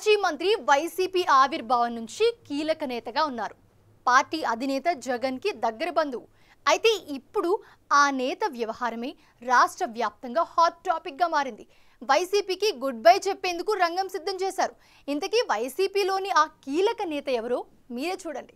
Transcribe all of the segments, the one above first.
మాజీ మంత్రి వైసీపీ ఆవిర్భావం నుంచి కీలక నేతగా ఉన్నారు పార్టీ అధినేత జగన్ కి దగ్గర బంధువు అయితే ఇప్పుడు ఆ నేత వ్యవహారమే రాష్ట్ర వ్యాప్తంగా హాట్ టాపిక్ గా మారింది వైసీపీకి గుడ్ బై చెప్పేందుకు రంగం సిద్ధం చేశారు ఇంతకీ వైసీపీలోని ఆ కీలక నేత ఎవరో మీరే చూడండి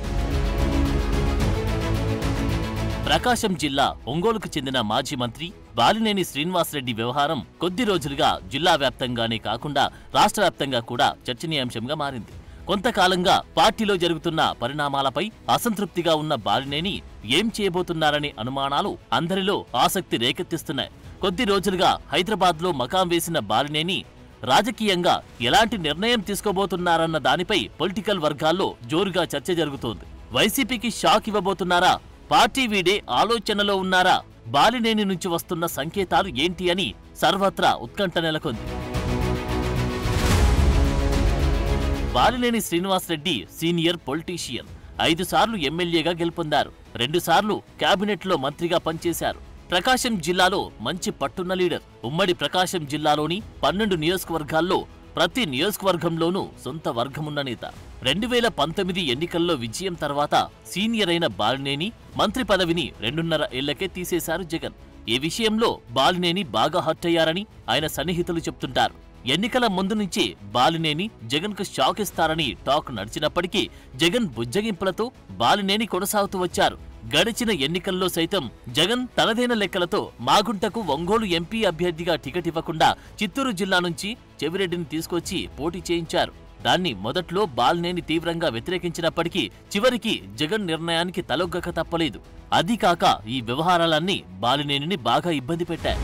ప్రకాశం జిల్లా ఒంగోలుకు చెందిన మాజీ మంత్రి బాలినేని శ్రీనివాసరెడ్డి వ్యవహారం కొద్ది రోజులుగా జిల్లా వ్యాప్తంగానే కాకుండా రాష్ట్ర వ్యాప్తంగా కూడా చర్చనీయాంశంగా మారింది కొంతకాలంగా పార్టీలో జరుగుతున్న పరిణామాలపై అసంతృప్తిగా ఉన్న బాలినేని ఏం చేయబోతున్నారనే అనుమానాలు అందరిలో ఆసక్తి రేకెత్తిస్తున్నాయి కొద్ది రోజులుగా హైదరాబాద్లో మకాం వేసిన బాలినేని రాజకీయంగా ఎలాంటి నిర్ణయం తీసుకోబోతున్నారన్న దానిపై పొలిటికల్ వర్గాల్లో జోరుగా చర్చ జరుగుతోంది వైసీపీకి షాక్ ఇవ్వబోతున్నారా పార్టీ వీడే ఆలోచనలో ఉన్నారా బాలినేని నుంచి వస్తున్న సంకేతాలు ఏంటి అని సర్వత్రా ఉత్కంఠ నెలకొంది బాలినేని శ్రీనివాసరెడ్డి సీనియర్ పొలిటీషియన్ ఐదు సార్లు ఎమ్మెల్యేగా గెలుపొందారు రెండు సార్లు కేబినెట్లో మంత్రిగా పనిచేశారు ప్రకాశం జిల్లాలో మంచి పట్టున్న లీడర్ ఉమ్మడి ప్రకాశం జిల్లాలోని పన్నెండు నియోజకవర్గాల్లో ప్రతి నియోజకవర్గంలోనూ సొంత వర్గమున్న నేత రెండు వేల పంతొమ్మిది ఎన్నికల్లో విజయం తర్వాత సీనియర్ అయిన బాలినేని మంత్రి పదవిని రెండున్నర ఏళ్లకే తీసేశారు జగన్ ఈ విషయంలో బాలినేని బాగా హర్ట్ అయ్యారని ఆయన సన్నిహితులు చెప్తుంటారు ఎన్నికల ముందు నుంచి బాలినేని జగన్ కు షాక్ ఇస్తారని టాక్ నడిచినప్పటికీ జగన్ బుజ్జగింపులతో బాలినేని కొనసాగుతూ వచ్చారు గడిచిన ఎన్నికల్లో సైతం జగన్ తనదైన లెక్కలతో మాగుంటకు ఒంగోలు ఎంపీ అభ్యర్థిగా టికెట్ ఇవ్వకుండా చిత్తూరు జిల్లా నుంచి చెవిరెడ్డిని తీసుకొచ్చి పోటీ చేయించారు దాన్ని మొదట్లో బాలినేని తీవ్రంగా వ్యతిరేకించినప్పటికీ చివరికి జగన్ నిర్ణయానికి తలొగ్గక తప్పలేదు అది కాక ఈ వ్యవహారాలన్నీ బాలినేనిని బాగా ఇబ్బంది పెట్టాయి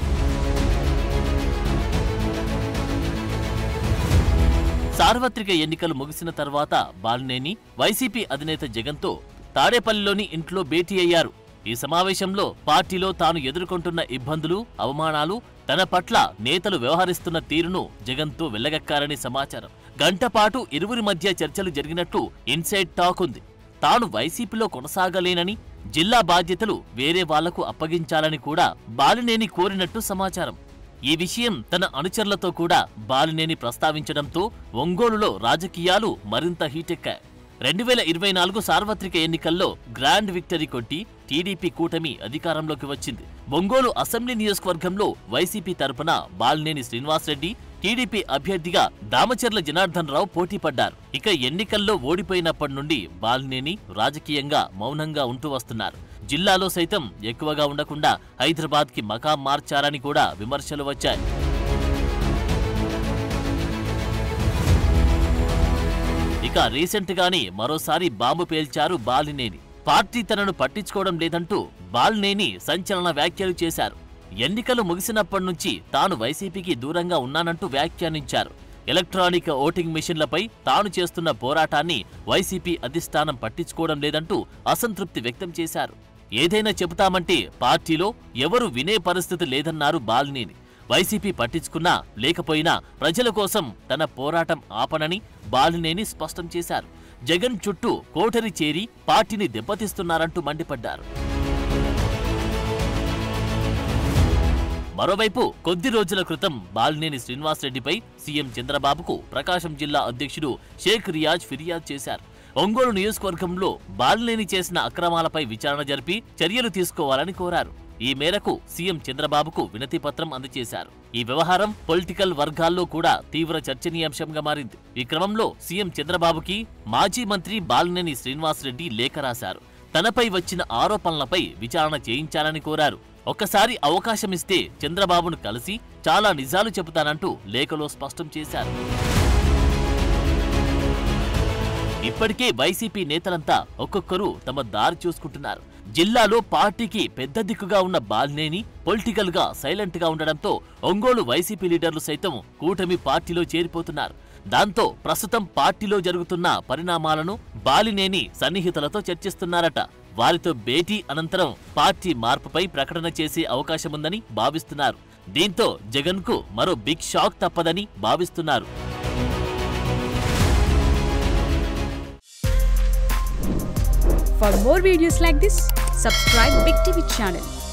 సార్వత్రిక ఎన్నికలు ముగిసిన తర్వాత బాలినేని వైసీపీ అధినేత జగన్తో తాడేపల్లిలోని ఇంట్లో భేటీ అయ్యారు ఈ సమావేశంలో పార్టీలో తాను ఎదుర్కొంటున్న ఇబ్బందులు అవమానాలు తన పట్ల నేతలు వ్యవహరిస్తున్న తీరును జగన్తో వెళ్ళగక్కారని సమాచారం గంటపాటు ఇరువురి మధ్య చర్చలు జరిగినట్టు ఇన్సైడ్ టాక్ ఉంది తాను వైసీపీలో కొనసాగలేనని జిల్లా బాధ్యతలు వేరే వాళ్లకు అప్పగించాలని కూడా బాలినేని కోరినట్టు సమాచారం ఈ విషయం తన అనుచరులతో కూడా బాలినేని ప్రస్తావించడంతో ఒంగోలులో రాజకీయాలు మరింత హీటెక్కాయి రెండు వేల ఇరవై నాలుగు సార్వత్రిక ఎన్నికల్లో గ్రాండ్ విక్టరీ కొట్టి టీడీపీ కూటమి అధికారంలోకి వచ్చింది ఒంగోలు అసెంబ్లీ నియోజకవర్గంలో వైసీపీ తరపున బాలినేని శ్రీనివాసరెడ్డి టీడీపీ అభ్యర్థిగా దామచర్ల జనార్దన్ రావు పోటీ పడ్డారు ఇక ఎన్నికల్లో ఓడిపోయినప్పటి నుండి బాలినేని రాజకీయంగా మౌనంగా ఉంటూ వస్తున్నారు జిల్లాలో సైతం ఎక్కువగా ఉండకుండా హైదరాబాద్ కి మకాం మార్చారని కూడా విమర్శలు వచ్చాయి ఇక రీసెంట్ గానే మరోసారి బాంబు పేల్చారు బాలినేని పార్టీ తనను పట్టించుకోవడం లేదంటూ బాలినేని సంచలన వ్యాఖ్యలు చేశారు ఎన్నికలు ముగిసినప్పటి నుంచి తాను వైసీపీకి దూరంగా ఉన్నానంటూ వ్యాఖ్యానించారు ఎలక్ట్రానిక్ ఓటింగ్ మిషన్లపై తాను చేస్తున్న పోరాటాన్ని వైసీపీ అధిష్టానం పట్టించుకోవడం లేదంటూ అసంతృప్తి వ్యక్తం చేశారు ఏదైనా చెబుతామంటే పార్టీలో ఎవరు వినే పరిస్థితి లేదన్నారు బాలినేని వైసీపీ పట్టించుకున్నా లేకపోయినా ప్రజల కోసం తన పోరాటం ఆపనని బాలినేని స్పష్టం చేశారు జగన్ చుట్టూ కోటరి చేరి పార్టీని దెబ్బతీస్తున్నారంటూ మండిపడ్డారు మరోవైపు కొద్ది రోజుల క్రితం బాలినేని శ్రీనివాసరెడ్డిపై సీఎం చంద్రబాబుకు ప్రకాశం జిల్లా అధ్యక్షుడు షేక్ రియాజ్ ఫిర్యాదు చేశారు ఒంగోలు నియోజకవర్గంలో బాలినేని చేసిన అక్రమాలపై విచారణ జరిపి చర్యలు తీసుకోవాలని కోరారు ఈ మేరకు సీఎం చంద్రబాబుకు వినతి పత్రం అందజేశారు ఈ వ్యవహారం పొలిటికల్ వర్గాల్లో కూడా తీవ్ర చర్చనీయాంశంగా మారింది ఈ క్రమంలో సీఎం చంద్రబాబుకి మాజీ మంత్రి బాలినేని శ్రీనివాసరెడ్డి లేఖ రాశారు తనపై వచ్చిన ఆరోపణలపై విచారణ చేయించాలని కోరారు ఒక్కసారి అవకాశం ఇస్తే చంద్రబాబును కలిసి చాలా నిజాలు చెబుతానంటూ లేఖలో స్పష్టం చేశారు ఇప్పటికే వైసీపీ నేతలంతా ఒక్కొక్కరు తమ దారి చూసుకుంటున్నారు జిల్లాలో పార్టీకి పెద్ద దిక్కుగా ఉన్న బాలినేని పొలిటికల్ గా సైలెంట్ గా ఉండడంతో ఒంగోలు వైసీపీ లీడర్లు సైతం కూటమి పార్టీలో చేరిపోతున్నారు దాంతో ప్రస్తుతం పార్టీలో జరుగుతున్న పరిణామాలను బాలినేని సన్నిహితులతో చర్చిస్తున్నారట వారితో భేటీ అనంతరం పార్టీ మార్పుపై ప్రకటన చేసే అవకాశముందని భావిస్తున్నారు దీంతో జగన్ కు మరో బిగ్ షాక్ తప్పదని భావిస్తున్నారు For more videos like this, subscribe Big TV channel